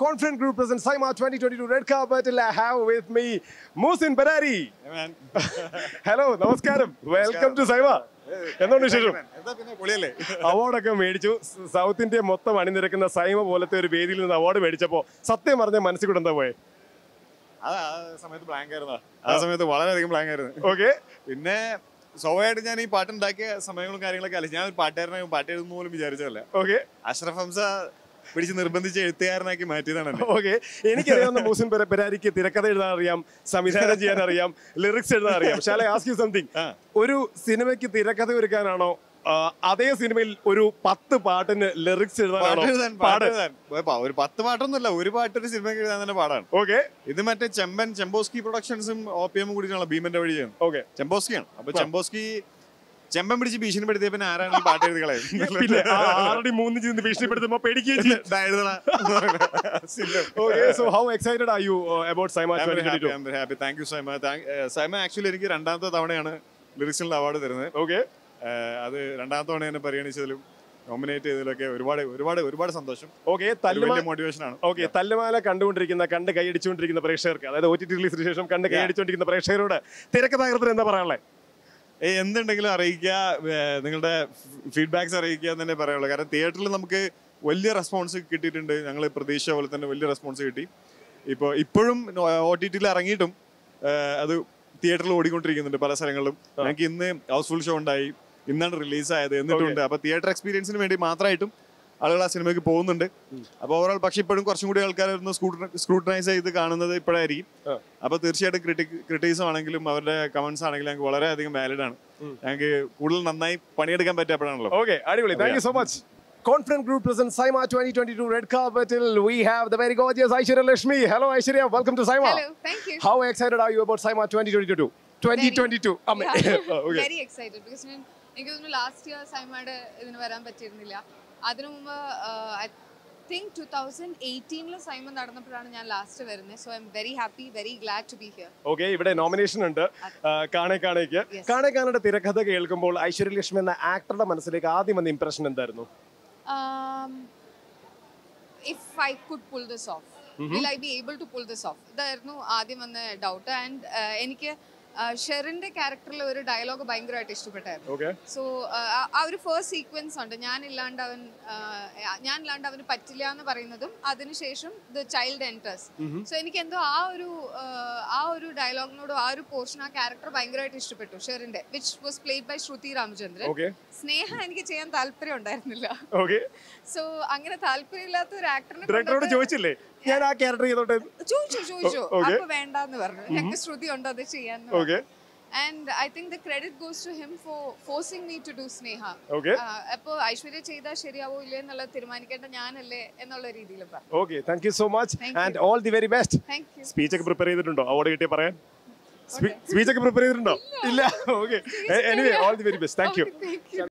Confident Group presents SIMA 2022 Red Carpet. I have with me Musin Barari. Hello നമസ്കാരം welcome to SIIMA എന്തുകൊണ്ട് വിശേഷം എന്താ പിന്നെ പൊളിയല്ലേ അവാർഡൊക്കെ മേടിച്ചു സ് സൗത്ത് ഇന്ത്യ മൊത്തം അണിനിരക്കുന്ന സൈമ പോലത്തെ ഒരു വേദിയിൽ നിന്ന് അവാർഡ് മേടിച്ചപ്പോ സത്യം പറഞ്ഞ മനസ്സിൽ കൂടെ എന്താ പോയെ അത് ആ സമയത്ത് ബ്ലാങ്ക് ആയിരുന്നു ആ സമയത്ത് വളരെയധികം ബ്ലാങ്ക് ആയിരുന്നു ഓക്കെ പിന്നെ സ്വാഭാവികമായിട്ട് ഞാൻ ഈ പാട്ടുണ്ടാക്കിയ സമയങ്ങളും കാര്യങ്ങളൊക്കെ അല്ല ഞാൻ ഒരു പാട്ടുകാരനെ പാട്ട് എഴുതുന്ന പോലും വിചാരിച്ചതല്ല ഓക്കെ അഷ്റഫ് ഹംസ പിടിച്ച് നിർബന്ധിച്ച് എഴുത്തുകാരനാക്കി മാറ്റിയതാണ് എന്നെ ഓക്കെ എനിക്കറിയാവുന്ന മൂസിൻ പെര- പെരാരിക്ക് തിരക്കഥ എഴുതാൻ അറിയാം സംവിധാനം ചെയ്യാൻ അറിയാം ലിറിക്സ് എഴുതാൻ അറിയാം പക്ഷേ ആസ്ക് യു സംതിങ് ആ. ഒരു സിനിമയ്ക്ക് തിരക്കഥ ഒരുക്കാനാണോ ആ, അതേ സിനിമയിൽ ഒരു പത്ത് പാട്ടിന് ലിറിക്സ് പാട്ട് എഴുതാനാണോ എഴുതാൻ പാട്ട് പാട് എഴുതാൻ ഇപ്പൊ ഒരു പത്ത് പാട്ടൊന്നുമല്ല ഒരു പാട്ട് ഒരു സിനിമയ്ക്ക് എഴുതാൻ തന്നെ പാടാണ് ഓക്കെ ഇത് മറ്റേ ചെമ്പൻ ചെമ്പോസ്കി പ്രൊഡക്ഷൻസും ഒ പി എമ്മും കൂടിയിട്ടുള്ള ഭീമന്റെ വഴി ചെയ്യുന്നത് ഓക്കെ ചെമ്പോസ്കിയാണ് അപ്പൊ ചെമ്പോസ്കി ചെമ്പൻ പിടിച്ച് ഭീഷണിപ്പെടുത്തിയ പിന്നെ ആരാണ് ഈ പാട്ട് എഴുതി പിന്നെ ആ ആറടി മൂന്ന് ചെന്ന് ഭീഷണിപ്പെടുത്തുമ്പോ പേടിക്കുകയും ചെയ്യും okay so how excited are you about SIIMA twenty twenty two happy thank you SIIMA SIIMA actually എനിക്ക് രണ്ടാമത്തെ തവണയാണ് ലിറിക്സിനുള്ള അവാർഡ് തരുന്നത് ഓക്കെ ഏഹ് അത് രണ്ടാമത്തെ തവണ എന്നെ പരിഗണിച്ചതിലും നോമിനേറ്റ് ചെയ്തതിലൊക്കെ ഒരുപാട് ഒരുപാട് ഒരുപാട് സന്തോഷം ഓക്കെ ഒരു തല്ലുമാ വലിയ മോട്ടിവേഷൻ ആണ് ഓക്കെ തല്ലുമാല കണ്ടുകൊണ്ടിരിക്കുന്ന കണ്ട് കൈയടിച്ചുകൊണ്ടിരിക്കുന്ന പ്രേക്ഷകർക്ക് അതായത് ഒ ടി ടി റിലീസിന് ശേഷം കണ്ട് കൈയടിച്ചുകൊണ്ടിരിക്കുന്ന പ്രേക്ഷകരോട് തിരക്കഥാകൃത്തിന് എന്താ പറയാനുള്ളത് ഏയ് എന്തുണ്ടെങ്കിലും അറിയിക്കുക ഏഹ് നിങ്ങളുടെ ഫീഡ്ബാക്സ് അറിയിക്കുക എന്ന് തന്നെ പറയുള്ളൂ കാരണം തിയേറ്ററിൽ നമുക്ക് വലിയ റെസ്പോൺസ് കിട്ടിയിട്ടുണ്ട് ഞങ്ങൾ പ്രതീക്ഷ പോലെ തന്നെ വലിയ റെസ്പോൺസ് കിട്ടി ഇപ്പോൾ ഇപ്പോഴും ഒ ടി ടിയിൽ ഇറങ്ങിയിട്ടും ഏഹ് അത് തിയേറ്ററിൽ ഓടിക്കൊണ്ടിരിക്കുന്നുണ്ട് പല സ്ഥലങ്ങളിലും ഞങ്ങൾക്ക് ഇന്ന് ഹൗസ്ഫുൾ ഷോ ഉണ്ടായി ഇന്നാണ് റിലീസ് ആയത് എന്നിട്ടുണ്ട് അപ്പൊ തിയേറ്റർ എക്സ്പീരിയൻസിന് വേണ്ടി മാത്രമായിട്ടും ആളുകൾ ആ സിനിമയ്ക്ക് പോകുന്നുണ്ട് അപ്പൊ ഓവറോൾ പക്ഷെ ഇപ്പോഴും കുറച്ചും കൂടി ആൾക്കാർ ഒന്ന് സ്ക്രൂട്ടനൈസ് ചെയ്ത് കാണുന്നത് ഇപ്പോഴായിരിക്കും ആ. അപ്പൊ തീർച്ചയായിട്ടും ക്രിട്ടിക് ക്രിറ്റിക്സം ആണെങ്കിലും അവരുടെ കമന്റ്സ് ആണെങ്കിലും ഞങ്ങൾക്ക് വളരെയധികം വാലിഡ് ആണ് ഞങ്ങൾക്ക് കൂടുതൽ നന്നായി പണിയെടുക്കാൻ പറ്റിയപ്പോഴാണല്ലോ Okay, അടിപൊളി. Thank you so much. Confident Group presents SIMA 2022 Red Carpetil. We have the very gorgeous Aishwarya Lashmi. Hello, Aishwarya. Welcome to SIMA. Hello, thank you. How excited are you about SIMA 2022? 2022. അമ്മേ. okay. Very excited because ഞാൻ എനിക്ക് തോന്നുന്നു last year സൈമയുടെ ഇതിന് വരാൻ പറ്റിയിരുന്നില്ല അതിനു മുമ്പ് I think two thousand എയ്റ്റീനിൽ സൈമൺ നടന്നപ്പോഴാണ് ഞാൻ ലാസ്റ്റ് വരുന്നത് so I'm very happy very glad to be here Okay, ഇവിടെ നോമിനേഷൻ ഉണ്ട് ആ, കാണേ കാണേക്ക് Yes. കാണേ കാണയുടെ തിരക്കഥ കേൾക്കുമ്പോൾ ഐശ്വര്യ ലക്ഷ്മി എന്ന ആക്ടറുടെ മനസ്സിലേക്ക് ആദ്യം വന്ന ഇംപ്രഷൻ എന്തായിരുന്നു if I could pull this off will I be able to pull this off ഇതായിരുന്നു ആദ്യം വന്ന ഡൗട്ട് ആൻഡ് എനിക്ക് ഷെറിന്റെ ക്യാരക്ടറിൽ ഒരു ഡയലോഗ് ഭയങ്കരമായിട്ട് ഇഷ്ടപ്പെട്ടായിരുന്നു ഓക്കെ സോ ആ ഒരു ഫസ്റ്റ് സീക്വൻസ് ഉണ്ട് ഞാൻ ഇല്ലാണ്ട് അവൻ ആ, ഞാൻ ഇല്ലാണ്ട് അവന് പറ്റില്ല എന്ന് പറയുന്നതും അതിനുശേഷം ദ ചൈൽഡ് എൻറ്റേഴ്സ് സോ എനിക്ക് എന്തോ ആ ഒരു ആ, ആ ഒരു ഡയലോഗിനോടും ആ ഒരു പോർഷൻ ആ ക്യാരക്ടർ ഭയങ്കരമായിട്ട് ഇഷ്ടപ്പെട്ടു ഷെറിന്റെ which was played by Shruti Ramachandran okay Sneha എനിക്ക് ചെയ്യാൻ താല്പര്യം ഉണ്ടായിരുന്നില്ല ഓക്കെ സോ അങ്ങനെ താല്പര്യമില്ലാത്ത ഒരു ആക്ടറിനെ ഡയറക്ടറോട് ചോദിച്ചില്ലേ ഞാൻ ആ ക്യാരക്ടർ ചെയ്തോട്ടെ ചോദിച്ചു ചോദിച്ചു ഓ- okay. അപ്പൊ വേണ്ടാന്ന് പറഞ്ഞു ഞങ്ങൾക്ക് ശ്രുതി ഉണ്ടോ അത് ചെയ്യാൻ okay and I think the credit goes to him for forcing me to do Sneha okay അപ്പോൾ ഐശ്വര്യ ചെയ്താൽ ശരിയാവോ ഇല്ലേ എന്നുള്ളത് തീരുമാനിക്കേണ്ട ഞാനല്ലേ എന്നുള്ള രീതിയിൽ പറഞ്ഞു okay thank you so much Thank you. And all the very best thank you speech ഒക്കെ പ്രിപ്പയർ ചെയ്തിട്ടുണ്ടോ അവാർഡ് കിട്ടിയ പറയാൻ സ്പീച്ച് ഒക്കെ പ്രിപ്പയർ ചെയ്തിട്ടുണ്ടോ ഇല്ല okay anyway all the very best thank you thank U